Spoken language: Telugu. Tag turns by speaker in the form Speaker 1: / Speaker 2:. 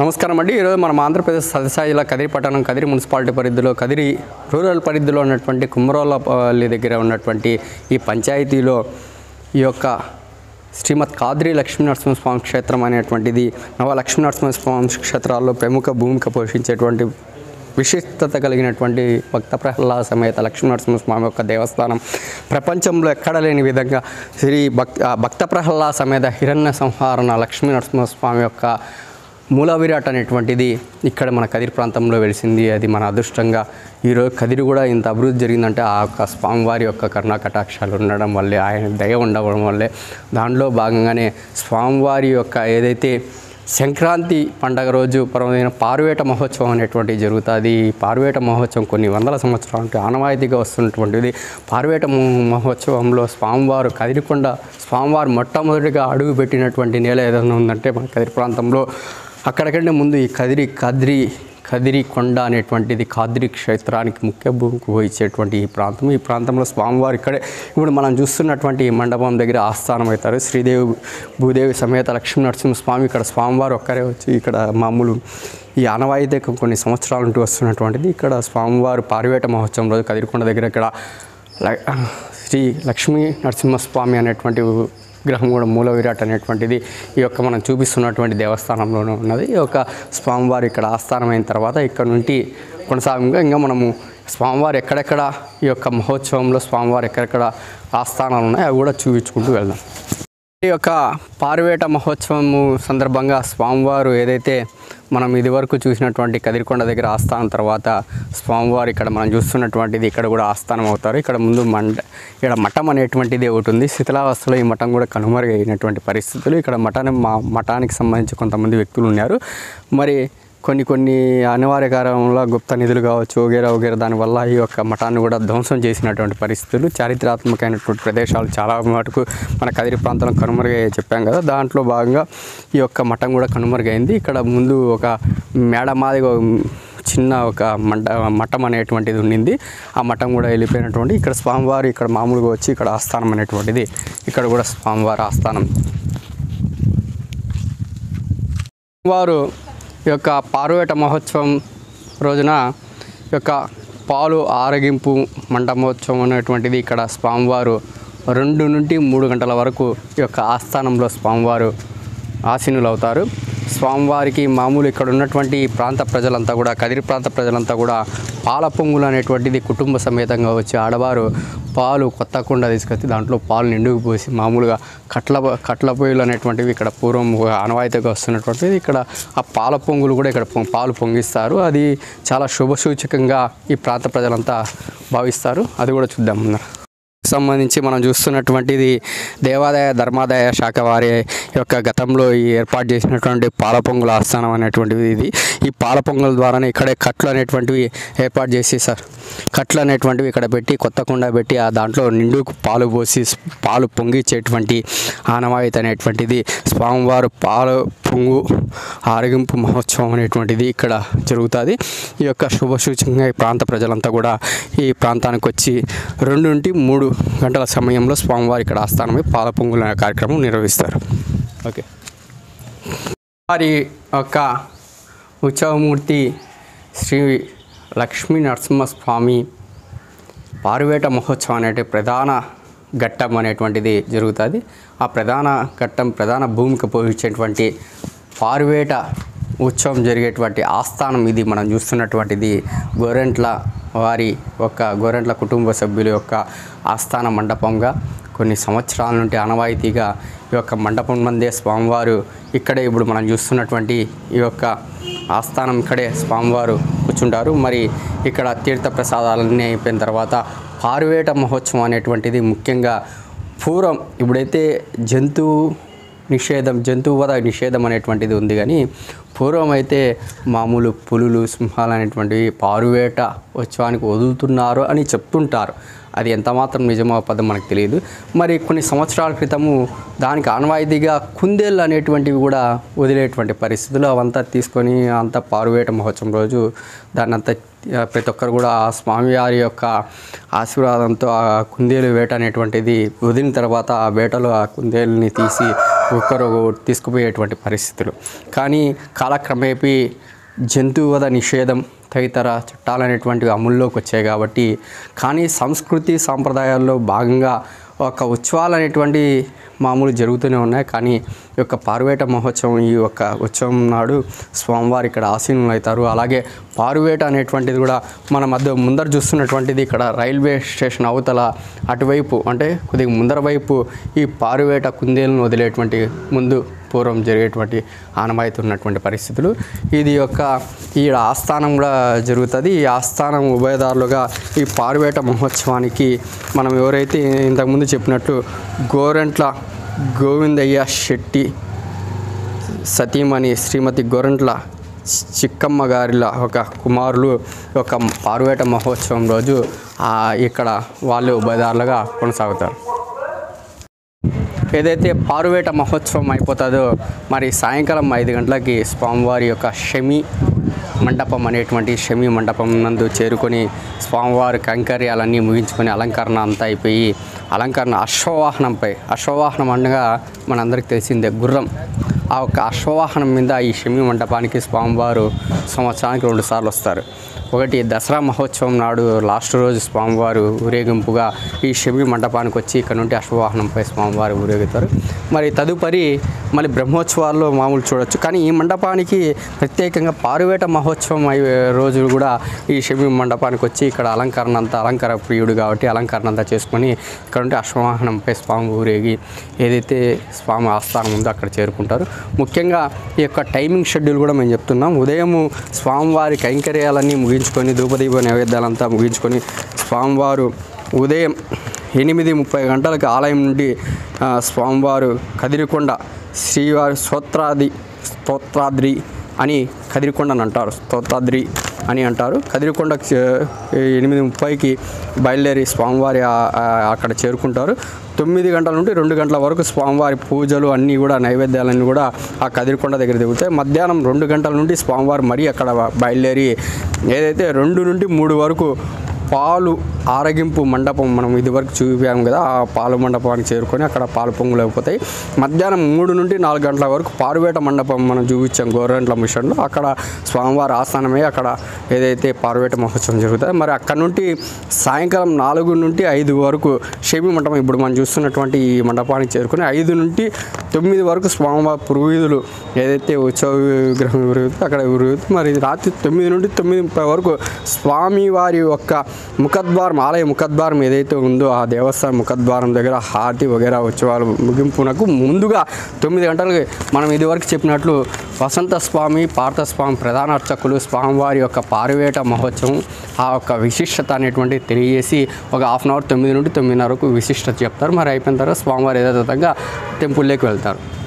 Speaker 1: నమస్కారం అండి ఈరోజు మనం ఆంధ్రప్రదేశ్ సదసాయి జిల్లా కదిరి పట్టణం కదిరి మున్సిపాలిటీ పరిధిలో కదిరి రూరల్ పరిధిలో ఉన్నటువంటి కుమ్మరోలపల్లి దగ్గర ఉన్నటువంటి ఈ పంచాయతీలో ఈ యొక్క శ్రీమద్ కాద్రి లక్ష్మీ నరసింహస్వామి క్షేత్రం అనేటువంటిది నవ లక్ష్మీ నరసింహస్వామి క్షేత్రాల్లో ప్రముఖ భూమిక పోషించేటువంటి విశిష్టత కలిగినటువంటి భక్త ప్రహ్లాద సమేత లక్ష్మీ నరసింహస్వామి యొక్క దేవస్థానం ప్రపంచంలో ఎక్కడ లేని విధంగా శ్రీ భక్ ఆ భక్త ప్రహ్లాద సమేత హిరణ్య సంహారణ లక్ష్మీ నరసింహస్వామి యొక్క మూల విరాట్ అనేటువంటిది ఇక్కడ మన కదిరి ప్రాంతంలో వెలిసింది అది మన అదృష్టంగా ఈరోజు కదిరి కూడా ఇంత అభివృద్ధి జరిగిందంటే ఆ యొక్క స్వామివారి యొక్క కరుణా కటాక్షాలు ఉండడం వల్లే ఆయన దయ ఉండడం వల్లే దాంట్లో భాగంగానే స్వామివారి యొక్క ఏదైతే సంక్రాంతి పండగ రోజు పర్వదిన పారువేట మహోత్సవం అనేటువంటిది జరుగుతుంది ఈ పారువేట మహోత్సవం కొన్ని వందల సంవత్సరాల నుండి ఆనవాయితీగా వస్తున్నటువంటిది పారువేట మహో- మహోత్సవంలో స్వామివారు కదిరికొండ స్వామివారు మొట్టమొదటిగా అడుగు పెట్టినటువంటి నేల ఏదైనా ఉందంటే మన కదిరి ప్రాంతంలో అక్కడికంటే ముందు ఈ కదిరి కదిరి కదిరి కొండ అనేటువంటిది కాద్రి క్షేత్రానికి ముఖ్య భూమికి పోయించేటువంటి ఈ ప్రాంతం ఈ ప్రాంతంలో స్వామివారు ఇక్కడే ఇప్పుడు మనం చూస్తున్నటువంటి ఈ మండపం దగ్గర ఆస్థానం అవుతారు శ్రీదేవి భూదేవి సమేత లక్ష్మీ నరసింహ స్వామి ఇక్కడ స్వామివారు ఒక్కరే వచ్చి ఇక్కడ మామూలు ఈ ఆనవాయితీ కొన్ని సంవత్సరాల నుండి వస్తున్నటువంటిది ఇక్కడ స్వామివారు పారివేట మహోత్సవం రోజు కదిరికొండ దగ్గర ఇక్కడ ల- శ్రీ లక్ష్మీ నరసింహస్వామి అనేటువంటి విగ్రహం కూడా మూల విరాట్ అనేటువంటిది ఈ యొక్క మనం చూపిస్తున్నటువంటి దేవస్థానంలోనే ఉన్నది ఈ యొక్క స్వామివారు ఇక్కడ ఆస్థానం అయిన తర్వాత ఇక్కడ నుండి కొనసాగంగా ఇంకా మనము స్వామివారు ఎక్కడెక్కడ ఈ యొక్క మహోత్సవంలో స్వామివారు ఎక్కడెక్కడ ఆస్థానాలు ఉన్నాయి అవి కూడా చూపించుకుంటూ వెళ్దాం ఈ యొక్క పారువేట మహోత్సవము సందర్భంగా స్వామివారు ఏదైతే మనం ఇదివరకు చూసినటువంటి కదిరికొండ దగ్గర ఆస్థానం తర్వాత స్వామివారు ఇక్కడ మనం చూస్తున్నటువంటిది ఇక్కడ కూడా ఆస్థానం అవుతారు ఇక్కడ ముందు మండ ఇక్కడ మఠం అనేటువంటిది ఒకటి ఉంది శిథిలావస్థలో ఈ మఠం కూడా కనుమరుగైనటువంటి పరిస్థితులు ఇక్కడ మఠాన్ని మా మఠానికి సంబంధించి కొంతమంది వ్యక్తులు ఉన్నారు మరి కొన్ని కొన్ని అనివార్య కారణంలో గుప్త నిధులు కావచ్చు వగేరా వగేరా దానివల్ల ఈ యొక్క మఠాన్ని కూడా ధ్వంసం చేసినటువంటి పరిస్థితులు చారిత్రాత్మకమైనటువంటి ప్రదేశాలు చాలా మటుకు మన కదిరి ప్రాంతంలో కనుమరుగయ్యాయి చెప్పాం కదా దాంట్లో భాగంగా ఈ యొక్క మఠం కూడా కనుమరుగైంది ఇక్కడ ముందు ఒక మేడ మాదిగా చిన్న ఒక మంట మఠం అనేటువంటిది ఉండింది ఆ మఠం కూడా వెళ్ళిపోయినటువంటి ఇక్కడ స్వామివారు ఇక్కడ మామూలుగా వచ్చి ఇక్కడ ఆస్థానం అనేటువంటిది ఇక్కడ కూడా స్వామివారి ఆస్థానం వారు ఈ యొక్క పారువేట మహోత్సవం రోజున ఈ యొక్క పాలు ఆరగింపు మండపోత్సవం అనేటువంటిది ఇక్కడ స్వామివారు రెండు నుండి మూడు గంటల వరకు ఈ యొక్క ఆస్థానంలో స్వామివారు ఆసీనులు అవుతారు స్వామివారికి మామూలు ఇక్కడ ఉన్నటువంటి ఈ ప్రాంత ప్రజలంతా కూడా కదిరి ప్రాంత ప్రజలంతా కూడా పాల పొంగులు అనేటువంటిది కుటుంబ సమేతంగా వచ్చి ఆడవారు పాలు కొత్త కుండ తీసుకొచ్చి దాంట్లో పాలు నిండుకు పోసి మామూలుగా కట్ల కట్ల పొయ్యిలు అనేటువంటివి ఇక్కడ పూర్వం ఆనవాయితీగా వస్తున్నటువంటిది ఇక్కడ ఆ పాల పొంగులు కూడా ఇక్కడ పొ- పాలు పొంగిస్తారు అది చాలా శుభసూచకంగా ఈ ప్రాంత ప్రజలంతా భావిస్తారు అది కూడా చూద్దాం ముందర సంబంధించి మనం చూస్తున్నటువంటిది దేవాదాయ ధర్మాదాయ శాఖ వారి యొక్క గతంలో ఈ ఏర్పాటు చేసినటువంటి పాల పొంగుల ఆస్థానం అనేటువంటిది ఇది ఈ పాల పొంగుల ద్వారానే ఇక్కడే కట్లు అనేటువంటివి ఏర్పాటు చేసి సార్ కట్లు అనేటువంటివి ఇక్కడ పెట్టి కొత్త కుండ పెట్టి ఆ దాంట్లో నిండు పాలు పోసి పాలు పొంగిచ్చేటువంటి ఆనవాయితీ అనేటువంటిది స్వామివారు పాలు పొంగు ఆరగింపు మహోత్సవం అనేటువంటిది ఇక్కడ జరుగుతుంది ఈ యొక్క శుభసూచకంగా ఈ ప్రాంత ప్రజలంతా కూడా ఈ ప్రాంతానికి వచ్చి రెండు నుండి మూడు గంటల సమయంలో స్వామివారి ఇక్కడ ఆస్థానమై పాల పొంగుల కార్యక్రమం నిర్వహిస్తారు ఓకే వారి యొక్క ఉత్సవమూర్తి శ్రీ లక్ష్మీ నరసింహస్వామి పారువేట మహోత్సవం అనే ప్రధాన ఘట్టం అనేటువంటిది జరుగుతుంది ఆ ప్రధాన ఘట్టం ప్రధాన భూమిక పోషించేటువంటి పారువేట ఉత్సవం జరిగేటువంటి ఆస్థానం ఇది మనం చూస్తున్నటువంటిది గోరెంట్ల వారి యొక్క గోరెంట్ల కుటుంబ సభ్యుల యొక్క ఆస్థాన మండపంగా కొన్ని సంవత్సరాల నుండి ఆనవాయితీగా ఈ యొక్క మండపం మందే స్వామివారు ఇక్కడే ఇప్పుడు మనం చూస్తున్నటువంటి ఈ యొక్క ఆస్థానం ఇక్కడే స్వామివారు కూర్చుంటారు మరి ఇక్కడ తీర్థ ప్రసాదాలన్నీ అయిపోయిన తర్వాత పారువేట మహోత్సవం అనేటువంటిది ముఖ్యంగా పూర్వం ఇప్పుడైతే జంతువు నిషేధం జంతువు వద నిషేధం అనేటువంటిది ఉంది కానీ పూర్వం అయితే మామూలు పులులు సింహాలు అనేటువంటివి పారువేట ఉత్సవానికి వదులుతున్నారు అని చెప్తుంటారు అది ఎంత మాత్రం నిజమో పదం మనకు తెలియదు మరి కొన్ని సంవత్సరాల క్రితము దానికి ఆనవాయితీగా కుందేళ్ళు అనేటువంటివి కూడా వదిలేటువంటి పరిస్థితులు అవంతా తీసుకొని అంతా పారువేట మహోత్సవం రోజు దాన్ని అంతా ఆ, ప్రతి ఒక్కరు కూడా ఆ స్వామివారి యొక్క ఆశీర్వాదంతో ఆ కుందేలు వేట అనేటువంటిది వదిలిన తర్వాత ఆ వేటలో ఆ కుందేలుని తీసి ఒకరు తీసుకుపోయేటువంటి పరిస్థితులు కానీ కాలక్రమేపీ జంతువధ నిషేధం తదితర చట్టాలు అనేటువంటివి అమల్లోకి వచ్చాయి కాబట్టి కానీ సంస్కృతి సాంప్రదాయాల్లో భాగంగా ఒక ఉత్సవాలు అనేటువంటి మామూలు జరుగుతూనే ఉన్నాయి కానీ ఈ యొక్క పారువేట మహోత్సవం ఈ యొక్క ఉత్సవం నాడు స్వామివారు ఇక్కడ ఆసీనులు అవుతారు అలాగే పారువేట అనేటువంటిది కూడా మన మధ్య ముందర చూస్తున్నటువంటిది ఇక్కడ రైల్వే స్టేషన్ అవతల అటువైపు అంటే కొద్దిగా ముందర వైపు ఈ పారువేట కుందేలను వదిలేటువంటి ముందు పూర్వం జరిగేటువంటి ఆనవాయితీ ఉన్నటువంటి పరిస్థితులు ఇది యొక్క ఈ ఆస్థానం కూడా జరుగుతుంది ఈ ఆస్థానం ఉభయదారులుగా ఈ పారువేట మహోత్సవానికి మనం ఎవరైతే ఇంతకుముందు చెప్పినట్టు గోరెంట్ల గోవిందయ్య శెట్టి సతీమణి శ్రీమతి గోరంట్ల చిక్కమ్మ గారిల ఒక కుమారులు ఒక పారువేట మహోత్సవం రోజు ఆ, ఇక్కడ వాళ్ళు ఉభయదారులుగా కొనసాగుతారు ఏదైతే పారువేట మహోత్సవం అయిపోతుందో మరి సాయంకాలం ఐదు గంటలకి స్వామివారి యొక్క షమి మండపం అనేటువంటి షమి మండపం నందు చేరుకొని స్వామివారి కైంకర్యాలన్నీ ముగించుకొని అలంకరణ అంతా అయిపోయి అలంకరణ అశ్వవాహనంపై అశ్వవాహనం అనగా మనందరికీ తెలిసిందే గుర్రం ఆ యొక్క అశ్వవాహనం మీద ఈ షమి మండపానికి స్వామివారు సంవత్సరానికి రెండు సార్లు వస్తారు ఒకటి దసరా మహోత్సవం నాడు లాస్ట్ రోజు స్వామివారు ఊరేగింపుగా ఈ శబరి మండపానికి వచ్చి ఇక్కడ నుండి అశ్వవాహనంపై స్వామివారు ఊరేగుతారు మరి తదుపరి మళ్ళీ బ్రహ్మోత్సవాల్లో మామూలు చూడొచ్చు కానీ ఈ మండపానికి ప్రత్యేకంగా పారువేట మహోత్సవం అయ్యే రోజు కూడా ఈ శబరి మండపానికి వచ్చి ఇక్కడ అలంకరణ అంతా అలంకార ప్రియుడు కాబట్టి అలంకరణ అంతా చేసుకొని ఇక్కడ నుండి అశ్వవాహనంపై స్వామి ఊరేగి ఏదైతే స్వామి ఆస్థానం ఉందో అక్కడ చేరుకుంటారు ముఖ్యంగా ఈ యొక్క టైమింగ్ షెడ్యూల్ కూడా మేము చెప్తున్నాం ఉదయం స్వామివారి కైంకర్యాలన్నీ ముగించుకొని ధూపదీప నైవేద్యాలంతా ముగించుకొని స్వామివారు ఉదయం ఎనిమిది ముప్పై గంటలకు ఆలయం నుండి ఆ, స్వామివారు కదిరికొండ శ్రీవారి స్తోత్రాది స్తోత్రాద్రి అని కదిరికొండని అంటారు స్తోత్రాద్రి అని అంటారు కదిరికొండ ఎనిమిది ముప్పైకి బయలుదేరి స్వామివారి ఆ- ఆ- అక్కడ చేరుకుంటారు తొమ్మిది గంటల నుండి రెండు గంటల వరకు స్వామివారి పూజలు అన్నీ కూడా నైవేద్యాలన్నీ కూడా ఆ కదిరికొండ దగ్గర దిగుతాయి మధ్యాహ్నం రెండు గంటల నుండి స్వామివారు మరీ అక్కడ బయలుదేరి ఏదైతే రెండు నుండి మూడు వరకు పాలు ఆరగింపు మండపం మనం ఇదివరకు చూపాం కదా ఆ పాలు మండపానికి చేరుకొని అక్కడ పాలు పొంగులు అయిపోతాయి మధ్యాహ్నం మూడు నుండి నాలుగు గంటల వరకు పారువేట మండపం మనం చూపించాం గోరంట్ల మిషన్లో అక్కడ స్వామివారి ఆస్థానమే అక్కడ ఏదైతే పారువేట మహోత్సవం జరుగుతుందో మరి అక్కడ నుండి సాయంకాలం నాలుగు నుండి ఐదు వరకు షేమి మండపం ఇప్పుడు మనం చూస్తున్నటువంటి ఈ మండపానికి చేరుకొని ఐదు నుండి తొమ్మిది వరకు స్వామివారి పురోహితులు ఏదైతే ఉత్సవ విగ్రహం విరుగుతుందో అక్కడ విరుగుతుంది మరి రాత్రి తొమ్మిది నుండి తొమ్మిది ముప్పై వరకు స్వామివారి యొక్క ముఖద్వారం ఆలయ ముఖద్వారం ఏదైతే ఉందో ఆ దేవస్థానం ముఖద్వారం దగ్గర హారతి వగేరా ఉత్సవాలు ముగింపునకు ముందుగా తొమ్మిది గంటలకి మనం ఇదివరకు చెప్పినట్లు వసంత స్వామి పార్థస్వామి ప్రధాన అర్చకులు స్వామివారి యొక్క పారువేట మహోత్సవం ఆ యొక్క విశిష్టత అనేటువంటి తెలియజేసి ఒక హాఫ్ అన్ అవర్ తొమ్మిది నుండి తొమ్మిదిన్నర వరకు విశిష్టత చెప్తారు మరి అయిపోయిన తర్వాత స్వామివారి యథాతథంగా టెంపుల్లోకి వెళ్తారు